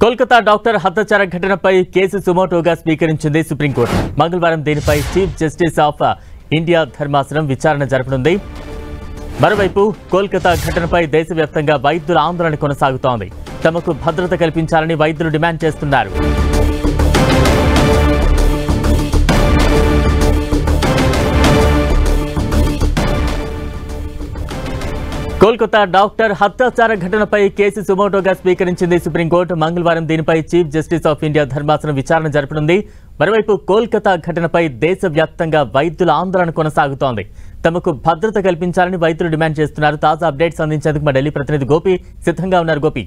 Kolkata doctor హత్యాచార ఘటనపై case సుమోటోగా స్వీకరించింది supreme court మంగళవారం దీనిపై చీఫ్ జస్టిస్ ఆఫ్ ఇండియా ధర్మాసనం విచారణ జరపనుంది మరోవైపు కోల్కతా ఘటనపై దేశవ్యాప్తంగా వైద్యుల ఆందోళన కొనసాగుతోంది తమకు భద్రత కల్పించాలని వైద్యులు డిమాండ్ చేస్తున్నారు కోల్కతా డాక్టర్ హత్యాచార ఘటనపై కేసు సుమోటోగా స్వీకరించింది సుప్రీంకోర్టు మంగళవారం దీనిపై చీఫ్ జస్టిస్ ఆఫ్ ఇండియా ధర్మాసనం విచారణ జరపనుంది మరోవైపు కోల్కతా ఘటనపై దేశవ్యాప్తంగా వైద్యుల ఆందోళన కొనసాగుతోంది తమకు భద్రత కల్పించాలని వైద్యులు డిమాండ్ చేస్తున్నారు తాజా అప్డేట్స్ అందించేందుకు మా ఢిల్లీ ప్రతినిధి గోపి సిద్ధంగా ఉన్నారు గోపి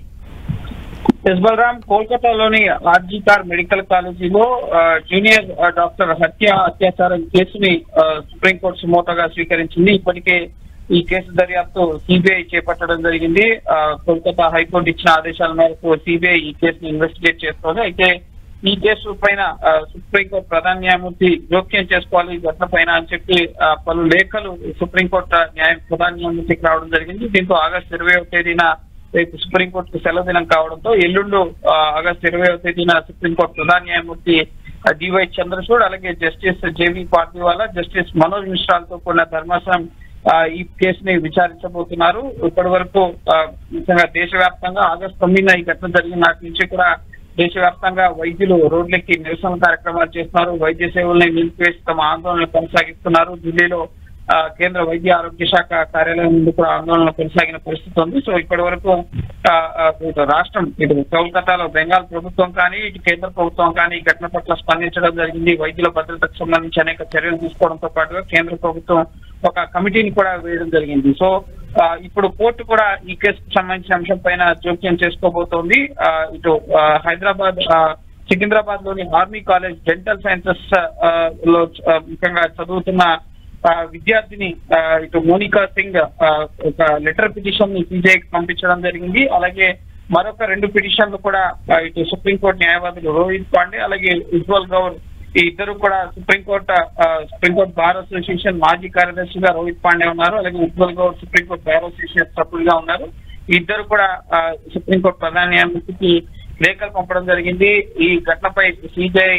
ఎస్ బలరాం కోల్కతాలోని ఆర్జీకార్ మెడికల్ కాలేజీలో ఆ, జూనియర్ ఆ, డాక్టర్ హత్య అత్యాచారం కేసుని ఆ, సుప్రీంకోర్టు సుమోటోగా స్వీకరించింది ఇప్పటికే ఈ కేసు దర్యాప్తు సిబిఐ చేపట్టడం జరిగింది ఆ, కోల్కతా హైకోర్టు ఇచ్చిన ఆదేశాల మేరకు సిబిఐ ఈ కేసుని ఇన్వెస్టిగేట్ చేస్తోంది అయితే ఈ కేసు పైన ఆ, సుప్రీంకోర్టు ప్రధాన న్యాయమూర్తి జోక్యం చేసుకోవాలి ఈ ఘటన పైన అని చెప్పి ఆ, పలు లేఖలు సుప్రీంకోర్టు న్యాయ ప్రధాన న్యాయమూర్తికి రావడం జరిగింది దీంతో ఆగస్టు ఇరవై తేదీన రేపు సుప్రీంకోర్టుకు సెలవు దినం కావడంతో ఎల్లుండు ఆ, ఆగస్టు ఇరవై తేదీన సుప్రీంకోర్టు ప్రధాన న్యాయమూర్తి ఆ, డివై చంద్రచూడ్ అలాగే జస్టిస్ జేవి పార్టీవాలా జస్టిస్ మనోజ్ మిశ్రాలతో కూడిన ధర్మాసనం ఆ, ఈ కేసుని విచారించబోతున్నారు ఇప్పటి వరకు ఆ, ముఖ్యంగా దేశవ్యాప్తంగా ఆగస్టు తొమ్మిదిన ఈ ఘటన జరిగిన నాటి నుంచి కూడా దేశవ్యాప్తంగా వైద్యులు రోడ్లెక్కి నిరసన కార్యక్రమాలు చేస్తున్నారు వైద్య సేవల్ని నిలిపివేసి తమ ఆందోళన కొనసాగిస్తున్నారు ఢిల్లీలో ఆ, కేంద్ర వైద్య ఆరోగ్య శాఖ కార్యాలయం ముందు కూడా ఆందోళన కొనసాగిన పరిస్థితి ఉంది సో ఇప్పటి వరకు ఆ, ఆ, ఇటు రాష్ట్రం ఇటు కోల్కతాలో బెంగాల్ ప్రభుత్వం కానీ ఇటు కేంద్ర ప్రభుత్వం కానీ ఈ ఘటన పట్ల స్పందించడం జరిగింది వైద్యుల భద్రతకు సంబంధించి అనేక చర్యలు తీసుకోవడంతో పాటుగా కేంద్ర ప్రభుత్వం ఒక కమిటీని కూడా వేయడం జరిగింది సో ఆ, ఇప్పుడు కోర్టు కూడా ఈ కేసుకు సంబంధించిన అంశం పైన జోక్యం చేసుకోబోతోంది ఆ, ఇటు ఆ, హైదరాబాద్ ఆ, సికింద్రాబాద్ లోని ఆర్మీ కాలేజ్ డెంటల్ సైన్సెస్ ఆ, లో ఆ, ముఖ్యంగా చదువుతున్న ఆ, విద్యార్థిని ఆ, ఇటు మోనికా సింగ్ ఆ, ఒక లెటర్ పిటిషన్ ని సిజేఐకి పంపించడం జరిగింది అలాగే మరొక రెండు పిటిషన్లు కూడా ఆ, ఇటు సుప్రీంకోర్టు న్యాయవాదులు రోహిత్ పాండే అలాగే ఉజ్వల్ గౌర్ ఈ ఇద్దరు కూడా సుప్రీంకోర్టు ఆ, సుప్రీంకోర్టు బార్ అసోసియేషన్ మాజీ కార్యదర్శిగా రోహిత్ పాండే ఉన్నారు అలాగే Ujjwal Gaur supreme court bar association సభ్యులుగా ఉన్నారు ఈ ఇద్దరు కూడా ఆ, సుప్రీంకోర్టు ప్రధాన న్యాయమూర్తికి లేఖలు పంపడం జరిగింది ఈ ఘటనపై సిజేఐ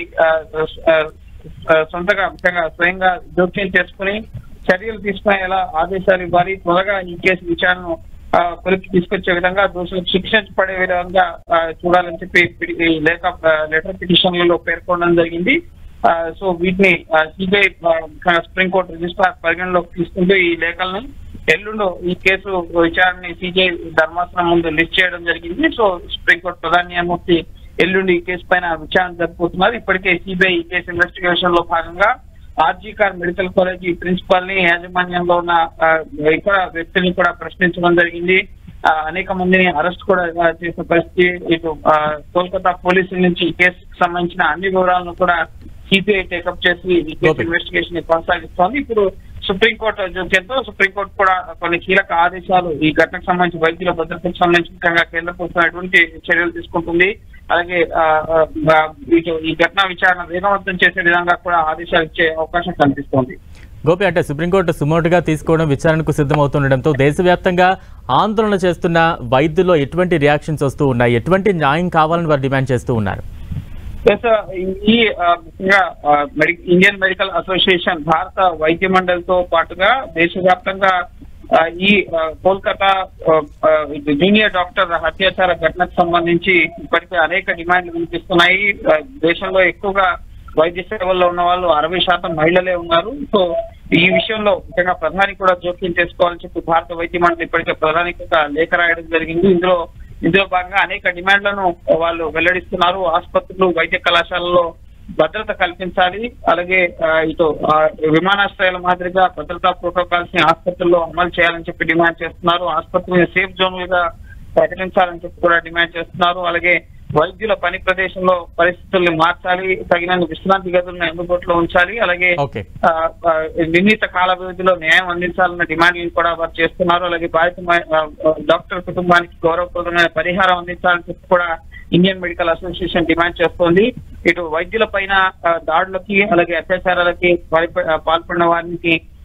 సొంతగా ముఖ్యంగా స్వయంగా జోక్యం చేసుకుని చర్యలు తీసుకునేలా ఆదేశాలు ఇవ్వాలి త్వరగా ఈ కేసు విచారణను ఆ, కొలికి తీసుకొచ్చే విధంగా దోషులకు శిక్షించబడే విధంగా ఆ, చూడాలని చెప్పి పిటి- ఈ లేఖ ఆ, లెటర్ పిటిషన్లలో పేర్కొనడం జరిగింది ఆ, సో వీటిని సిబిఐ సుప్రీంకోర్టు రిజిస్ట్రార్ పరిగణలోకి తీసుకుంటూ ఈ లేఖలను ఎల్లుండు ఈ కేసు విచారణని సిజేఐ ధర్మాసనం ముందు లిస్ట్ చేయడం జరిగింది సో సుప్రీంకోర్టు ప్రధాన న్యాయమూర్తి ఎల్లుండి ఈ కేసు పైన విచారణ జరుపుతున్నారు ఇప్పటికే సిబిఐ ఈ కేసు ఇన్వెస్టిగేషన్ లో భాగంగా ఆర్జీకార్ మెడికల్ కాలేజీ ప్రిన్సిపాల్ ని యాజమాన్యంలో ఉన్న ఆ, ఇతర వ్యక్తిని కూడా ప్రశ్నించడం జరిగింది ఆ, అనేక మందిని అరెస్ట్ కూడా ఆ, చేసిన పరిస్థితి ఇటు ఆ, కోల్కతా పోలీసుల నుంచి ఈ కేసుకు సంబంధించిన అన్ని వివరాలను కూడా సిబిఐ టేకప్ చేసి ఈ కేసు Okay. ఇన్వెస్టిగేషన్ ని కొనసాగిస్తోంది ఇప్పుడు సుప్రీంకోర్టు జోక్యంతో సుప్రీంకోర్టు కూడా కొన్ని కీలక ఆదేశాలు ఈ ఘటనకు సంబంధించి వైద్యుల భద్రతకు సంబంధించి ముఖ్యంగా కేంద్ర ప్రభుత్వం ఎటువంటి చర్యలు తీసుకుంటుంది అలాగే ఆ, ఆ, ఆ, ఇటు ఈ ఘటన విచారణ వేగవంతం చేసే విధంగా కూడా ఆదేశాలు ఇచ్చే అవకాశం కనిపిస్తోంది గోపి అంటే సుప్రీంకోర్టు సుమోటుగా తీసుకోవడం విచారణకు సిద్ధమవుతుండటంతో దేశవ్యాప్తంగా ఆందోళన చేస్తున్న వైద్యుల్లో ఎటువంటి రియాక్షన్స్ వస్తూ ఉన్నాయి ఎటువంటి న్యాయం కావాలని వారు డిమాండ్ చేస్తూ ఉన్నారు ఎస్ ఈ ఆ, ముఖ్యంగా ఆ, మెడి- ఇండియన్ మెడికల్ అసోసియేషన్ భారత వైద్య మండలితో పాటుగా దేశవ్యాప్తంగా ఆ, ఈ ఆ, కోల్కతా ఆ, ఆ, ఇది జూనియర్ డాక్టర్ అత్యాచార ఘటనకు సంబంధించి ఇప్పటికే అనేక డిమాండ్లు వినిపిస్తున్నాయి ఆ, దేశంలో ఎక్కువగా వైద్య సేవల్లో ఉన్న వాళ్ళు అరవై శాతం మహిళలే ఉన్నారు సో ఈ విషయంలో ముఖ్యంగా ప్రధాని కూడా జోక్యం చేసుకోవాలని చెప్పి భారత వైద్య మండలి ఇప్పటికే ప్రధానికి ఒక లేఖ రాయడం జరిగింది ఇందులో ఇందులో భాగంగా అనేక డిమాండ్లను వాళ్ళు వెల్లడిస్తున్నారు ఆసుపత్రులు వైద్య కళాశాలలో భద్రత కల్పించాలి అలాగే ఆ, ఇటు ఆ, విమానాశ్రయాల మాదిరిగా భద్రతా ప్రోటోకాల్స్ ని ఆసుపత్రుల్లో అమలు చేయాలని చెప్పి డిమాండ్ చేస్తున్నారు ఆసుపత్రిని సేఫ్ జోన్లుగా ప్రకటించాలని చెప్పి కూడా డిమాండ్ చేస్తున్నారు అలాగే వైద్యుల పని ప్రదేశంలో పరిస్థితుల్ని మార్చాలి తగినన్ని విశ్రాంతి గదులను అందుబాటులో ఉంచాలి అలాగే ఓకే ఆ, ఆ, నిర్ణీత కాల వ్యవధిలో న్యాయం అందించాలన్న డిమాండ్లను కూడా వారు చేస్తున్నారు అలాగే బాధిత మ- ఆ, ఆ, డాక్టర్ కుటుంబానికి గౌరవప్రదమైన పరిహారం అందించాలని చెప్పి కూడా ఇండియన్ మెడికల్ అసోసియేషన్ డిమాండ్ చేస్తోంది ఇటు వైద్యుల పైన ఆ, దాడులకి అలాగే అత్యాచారాలకి పాల్ప- ఆ, పాల్పడిన వారికి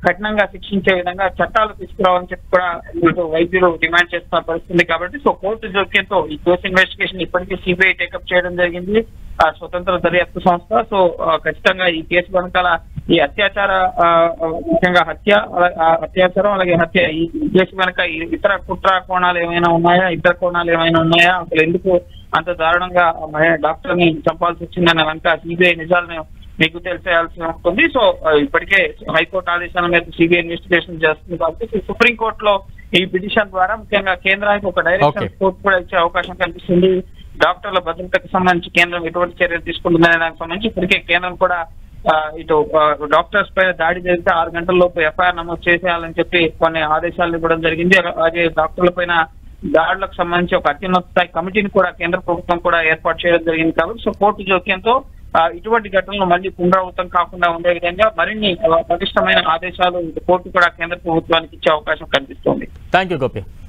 కఠినంగా శిక్షించే విధంగా చట్టాలు తీసుకురావాలని చెప్పి కూడా ఇటు వైద్యులు డిమాండ్ చేస్తున్న పరిస్థితి కాబట్టి సో కోర్టు జోక్యంతో ఈ కేసు ఇన్వెస్టిగేషన్ ఇప్పటికీ సిబిఐ టేకప్ చేయడం జరిగింది ఆ స్వతంత్ర దర్యాప్తు సంస్థ సో ఆ, ఖచ్చితంగా ఈ కేసు వెనకాల ఈ అత్యాచార ఆ, ఆ, ముఖ్యంగా హత్య అలా- ఆ అత్యాచారం అలాగే హత్య ఈ కేసు వెనక ఈ ఇతర కుట్ర కోణాలు ఏమైనా ఉన్నాయా ఇతర కోణాలు ఏమైనా ఉన్నాయా అసలు ఎందుకు అంత దారుణంగా ఆ మహిళ డాక్టర్ ని చంపాల్సి వచ్చిందన్న వెనక సిబిఐ నిజాలను మీకు తెలిసేయాల్సి ఉంటుంది సో ఆ, ఇప్పటికే హైకోర్టు ఆదేశాల మేరకు సిబిఐ ఇన్వెస్టిగేషన్ చేస్తుంది కాబట్టి సో సుప్రీం కోర్టులో ఈ పిటిషన్ ద్వారా ముఖ్యంగా కేంద్రానికి ఒక డైరెక్షన్ Okay. కోర్టు కూడా ఇచ్చే అవకాశం కనిపిస్తుంది డాక్టర్ల భద్రతకు సంబంధించి కేంద్రం ఎటువంటి చర్యలు తీసుకుంటుందనే దానికి సంబంధించి ఇప్పటికే కేంద్రం కూడా ఆ, ఇటు ఆ, డాక్టర్స్ పైన దాడి జరిగితే ఆరు గంటల లోపు ఎఫ్ఐఆర్ నమోదు చేసేయాలని చెప్పి కొన్ని ఆదేశాలు ఇవ్వడం జరిగింది అలాగే డాక్టర్ల పైన దాడులకు సంబంధించి ఒక అత్యున్నత స్థాయి కమిటీని కూడా కేంద్ర ప్రభుత్వం కూడా ఏర్పాటు చేయడం జరిగింది కాబట్టి సో కోర్టు జోక్యంతో ఆ, ఇటువంటి ఘటనలు మళ్ళీ పునరావృతం కాకుండా ఉండే విధంగా మరిన్ని ఆ, పటిష్టమైన ఆదేశాలు కోర్టు కూడా కేంద్ర ప్రభుత్వానికి ఇచ్చే అవకాశం కనిపిస్తోంది థ్యాంక్ యూ గోపి